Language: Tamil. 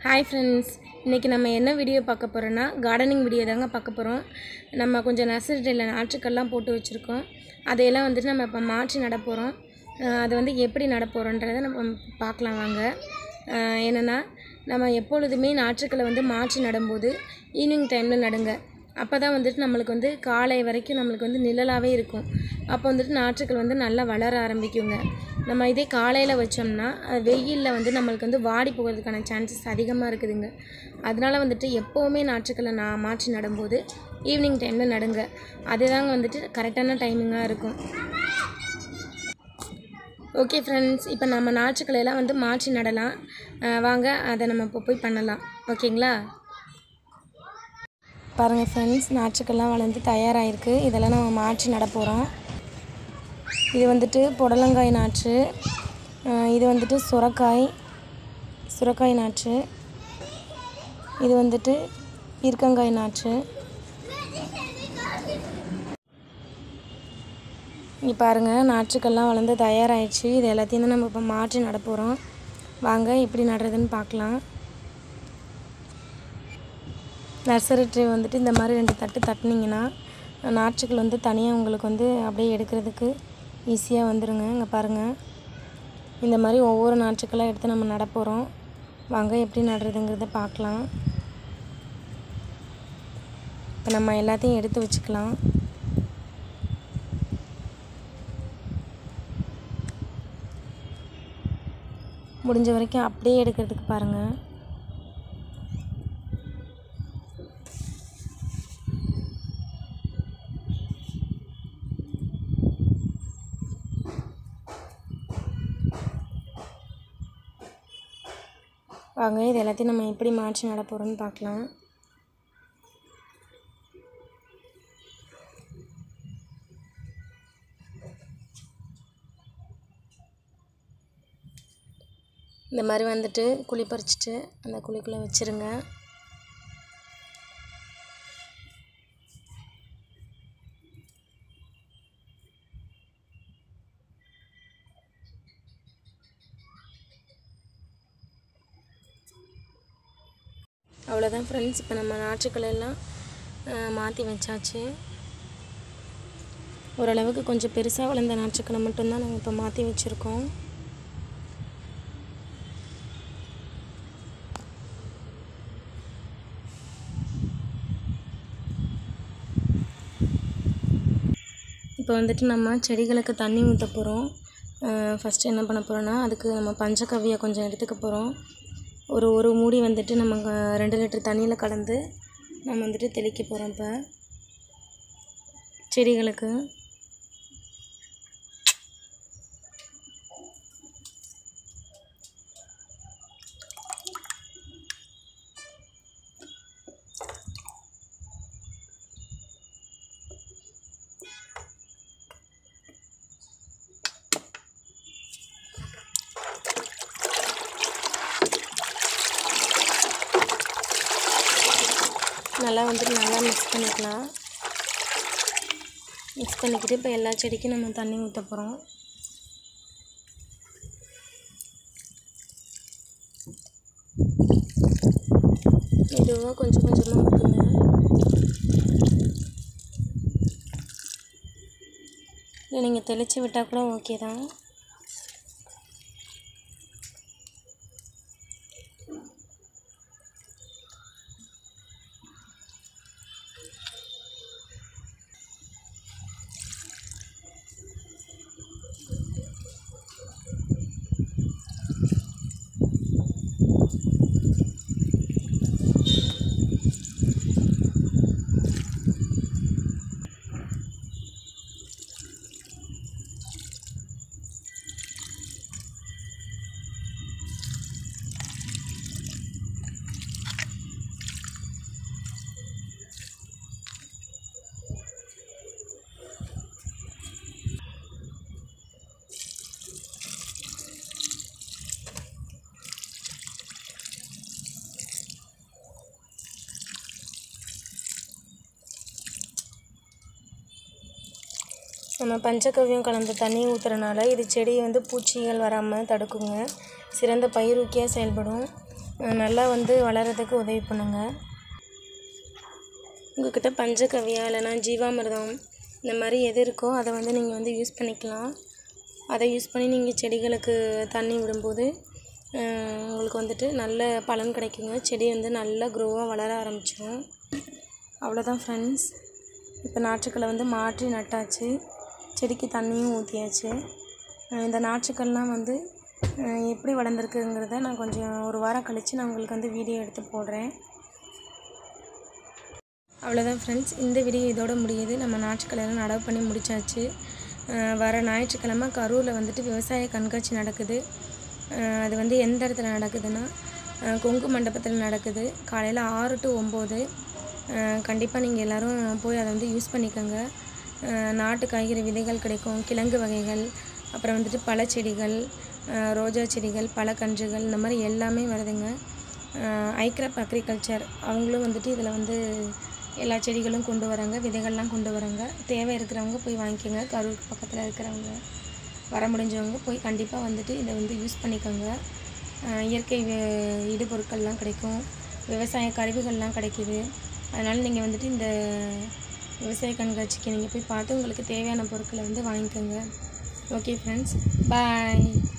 ஹாய் ஃப்ரெண்ட்ஸ் இன்றைக்கி நம்ம என்ன வீடியோ பார்க்க போகிறோன்னா கார்டனிங் வீடியோ தாங்க பார்க்க போகிறோம் நம்ம கொஞ்சம் நர்சரியில் நாற்றுக்கள்லாம் போட்டு வச்சுருக்கோம் அதையெல்லாம் வந்துட்டு நம்ம இப்போ மாற்றி நட போகிறோம் அது வந்து எப்படி நட போகிறோன்றதை நம்ம பார்க்கலாம் வாங்க அஹ் என்னென்னா நம்ம எப்பொழுதுமே நாற்றுக்களை வந்து மாற்றி நடும்போது ஈவினிங் டைமில் நடுங்க அப்போ தான் வந்துட்டு நம்மளுக்கு வந்து காலை வரைக்கும் நம்மளுக்கு வந்து நிழலாகவே இருக்கும் அப்போ வந்துட்டு நாற்றுக்கள் வந்து நல்லா வளர ஆரம்பிக்குங்க நம்ம இதே காலையில் வச்சோம்னா அது வெயிலில் வந்து நம்மளுக்கு வந்து வாடி போகிறதுக்கான சான்சஸ் அதிகமாக இருக்குதுங்க அதனால வந்துட்டு எப்போவுமே நாற்றுக்களை நான் மாற்றி நடும்போது ஈவினிங் டைமில் நடுங்க அதுதாங்க வந்துட்டு கரெக்டான டைமிங்காக இருக்கும் ஓகே ஃப்ரெண்ட்ஸ் இப்போ நம்ம நாற்றுக்களை எல்லாம் வந்து மாற்றி நடலாம் அஹ் வாங்க அதை நம்ம இப்போ போய் பண்ணலாம் ஓகேங்களா பாருங்கள் ஃப்ரெண்ட்ஸ் நாற்றுக்கள்லாம் வளர்ந்து தயாராகிருக்கு இதெல்லாம் நம்ம மாற்றி நட போகிறோம் இது வந்துட்டு புடலங்காய் நாற்று அஹ் இது வந்துட்டு சுரக்காய் சுரக்காய் நாற்று இது வந்துட்டு பீர்க்கங்காய் நாற்று இங்கே பாருங்கள் நாற்றுக்கள்லாம் வளர்ந்து தயாராகிடுச்சு இது எல்லாத்தையும் தான் நம்ம இப்போ மாற்றி நட போகிறோம் வாங்க எப்படி நடுறதுன்னு பார்க்கலாம் நர்சரி ட்ரே வந்துட்டு இந்த மாதிரி ரெண்டு தட்டு தட்டினீங்கன்னா நாற்றுக்கள் வந்து தனியாக உங்களுக்கு வந்து அப்படியே எடுக்கிறதுக்கு ஈஸியாக வந்துடுங்க இங்கே பாருங்கள் இந்த மாதிரி ஒவ்வொரு நாற்றுக்களாக எடுத்து நம்ம நட போகிறோம் வாங்க எப்படி நடுறதுங்கிறத பார்க்கலாம் இப்போ நம்ம எல்லாத்தையும் எடுத்து வச்சுக்கலாம் முடிஞ்ச வரைக்கும் அப்படியே எடுக்கிறதுக்கு பாருங்கள் வாங்க இது எல்லாத்தையும் நம்ம எப்படி மாற்றி நட போகிறோம்னு பார்க்கலாம் இந்த மாதிரி வந்துட்டு குழி பறிச்சிட்டு அந்த குழிக்குள்ளே வச்சுருங்க அவ்வளோதான் ஃப்ரெண்ட்ஸ் இப்போ நம்ம நாற்றுக்களை எல்லாம் மாற்றி வச்சாச்சு ஓரளவுக்கு கொஞ்சம் பெருசாக வளர்ந்த நாற்றுக்களை மட்டும்தான் நாங்கள் இப்போ மாற்றி வச்சுருக்கோம் இப்போ வந்துட்டு நம்ம செடிகளுக்கு தண்ணி ஊற்ற போகிறோம் ஃபஸ்ட்டு என்ன பண்ண போகிறோன்னா அதுக்கு நம்ம பஞ்சகவ்வியை கொஞ்சம் எடுத்துக்க போகிறோம் ஒரு ஒரு மூடி வந்துட்டு நம்ம அஹ், ரெண்டு லிட்டர் தண்ணியில் கலந்து நம்ம வந்துட்டு தெளிக்க போகிறோம் இப்போ செடிகளுக்கு நல்லா வந்துட்டு நல்லா மிக்ஸ் பண்ணிக்கலாம் மிக்ஸ் பண்ணிக்கிட்டு இப்போ எல்லா செடிக்கும் நம்ம தண்ணி ஊற்ற போகிறோம் மெதுவாக கொஞ்சம் கொஞ்சமாக ஊற்றுங்க இல்லை நீங்கள் தெளித்து விட்டால் கூட ஓகே தான் நம்ம பஞ்சகவ்யம் கலந்த தண்ணி ஊற்றுறனால இது செடியை வந்து பூச்சிகள் வராமல் தடுக்குங்க சிறந்த பயிரூக்கியாக செயல்படும் அஹ் நல்லா வந்து வளர்கிறதுக்கு உதவி பண்ணுங்க உங்கள்கிட்ட பஞ்சகவ்யா இல்லைனா ஜீவாமிர்தம் இந்த மாதிரி எது இருக்கோ அதை வந்து நீங்கள் வந்து யூஸ் பண்ணிக்கலாம் அதை யூஸ் பண்ணி நீங்கள் செடிகளுக்கு தண்ணி விடும்போது அஹ் உங்களுக்கு வந்துட்டு நல்ல பலன் கிடைக்குங்க செடி வந்து நல்லா க்ரோவாக வளர ஆரம்பிச்சிடும் அவ்வளோதான் ஃப்ரெண்ட்ஸ் இப்போ நாற்றுக்களை வந்து மாற்றி நட்டாச்சு செடிக்கு தண்ணியும் ஊற்றியாச்சு அஹ் இந்த நாற்றுக்கள்லாம் வந்து அஹ் எப்படி வளர்ந்துருக்குங்கிறத நான் கொஞ்சம் ஒரு வாரம் கழித்து நான் உங்களுக்கு வந்து வீடியோ எடுத்து போடுறேன் அவ்வளோதான் ஃப்ரெண்ட்ஸ் இந்த வீடியோ இதோட முடியுது நம்ம நாற்றுக்களையெல்லாம் நடவு பண்ணி முடிச்சாச்சு அஹ் வர ஞாயிற்றுக்கிழமை கரூரில் வந்துட்டு விவசாய கண்காட்சி நடக்குது அஹ் அது வந்து எந்த இடத்துல நடக்குதுன்னா அஹ் கொங்கு மண்டபத்தில் நடக்குது காலையில் ஆறு டு ஒம்பது கண்டிப்பாக நீங்கள் எல்லோரும் போய் அதை வந்து யூஸ் பண்ணிக்கோங்க அஹ் நாட்டு காய்கறி விதைகள் கிடைக்கும் கிழங்கு வகைகள் அப்புறம் வந்துட்டு பழச்செடிகள் அஹ் ரோஜா செடிகள் பழக்கன்றுகள் இந்த மாதிரி எல்லாமே வருதுங்க ஐக்ரப் அக்ரிகல்ச்சர் அவங்களும் வந்துட்டு இதில் வந்து எல்லா செடிகளும் கொண்டு வராங்க விதைகள்லாம் கொண்டு வராங்க தேவை இருக்கிறவங்க போய் வாங்கிக்கோங்க கரூர் பக்கத்தில் இருக்கிறவங்க வர முடிஞ்சவங்க போய் கண்டிப்பாக வந்துட்டு இதை வந்து யூஸ் பண்ணிக்கோங்க அஹ் இயற்கை வே- இடுபொருட்கள்லாம் கிடைக்கும் விவசாய கருவிகள்லாம் கிடைக்கிது அதனால் நீங்கள் வந்துட்டு இந்த விவசாய கண்காட்சிக்கு நீங்கள் போய் பார்த்து உங்களுக்கு தேவையான பொருட்களை வந்து வாங்கிக்கோங்க ஓகே ஃப்ரெண்ட்ஸ் பாய்